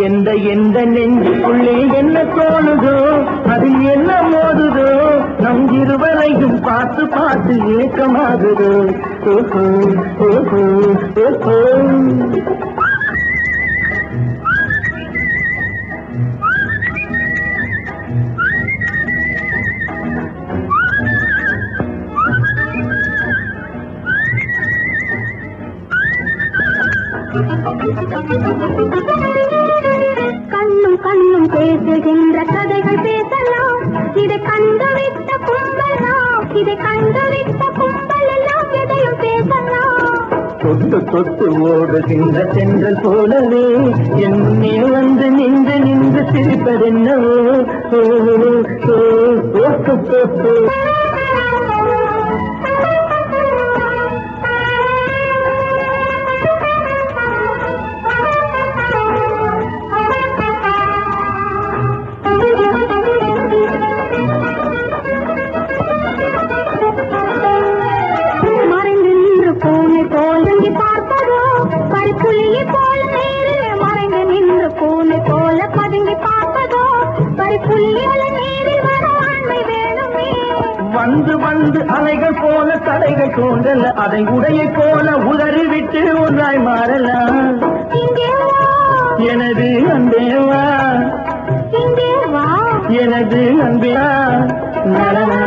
எந்த எந்த நெஞ்சுக்குள்ளே என்ன தோணுதோ அது என்ன மோதுதோ நம் இருவரையும் பார்த்து பார்த்து ஏக்கமாகுதோ ஓஹோ ஓஹோ ஓஹோ கண்ணும் கண்ணும் பேசுகின்ற கதைகள் பேசலாம் இதை கண்டுவிட்ட கும்பலாம் இதை கண்டுவிட்ட கும்பல் எல்லாம் எதையும் பேசலாம் தொட்டு தொட்டு ஓடுகின்ற சென்றல் போலவே என் முன்னே வந்து நின்று நின்று சிரிப்பதென்னவோ ஓ, ஓ, ஓ, ஓ, ஓ, ஓ. மறைந்து நின்று பூனை போல் இங்கே பார்ப்பதோ பறிப்புள்ளியை போல நேரில் மறைந்து நின்று பூனை போல பதுங்கி பார்ப்பதோ பறிப்புள்ளி போல நேரில் வர ஆண்மை வேணுமே வந்து வந்து அலைகள் போல தடைகள் தோன்றல அதை உடையை போல உதறி விட்டு ஒன்றாய் மாறலாம் இங்கே வா எனது அன்பேவா இங்கே வா எனது அன்பேவா நலன